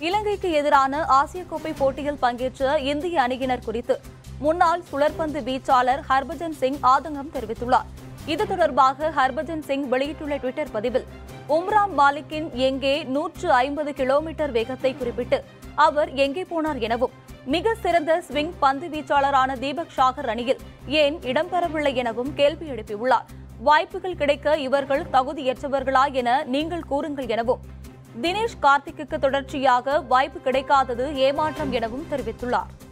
இலங்கைக்கு எதிரான ஆசிய கோப்பை போட்டியில் பங்கேற்ற இந்திய அணியினர் குறித்து முன்னாள் சுழற்பந்து வீச்சாளர் ஹர்பஜன் சிங் ஆதங்கம் தெரிவித்துள்ளார் இது தொடர்பாக ஹர்பஜன் சிங் வெளியிட்டுள்ள டுவிட்டர் பதிவில் உம்ராம் மாலிக்கின் எங்கே நூற்று ஐம்பது கிலோமீட்டர் வேகத்தை குறிப்பிட்டு அவர் எங்கே போனார் எனவும் மிக சிறந்த ஸ்விங் பந்து வீச்சாளரான தீபக் ஷாகர் அணியில் ஏன் இடம்பெறவில்லை எனவும் கேள்வி எழுப்பியுள்ளார் வாய்ப்புகள் கிடைக்க இவர்கள் தகுதியற்றவர்களா என நீங்கள் கூறுங்கள் எனவும் தினேஷ் கார்த்திக்கு தொடர்ச்சியாக வாய்ப்பு கிடைக்காதது ஏமாற்றம் எனவும் தெரிவித்துள்ளார்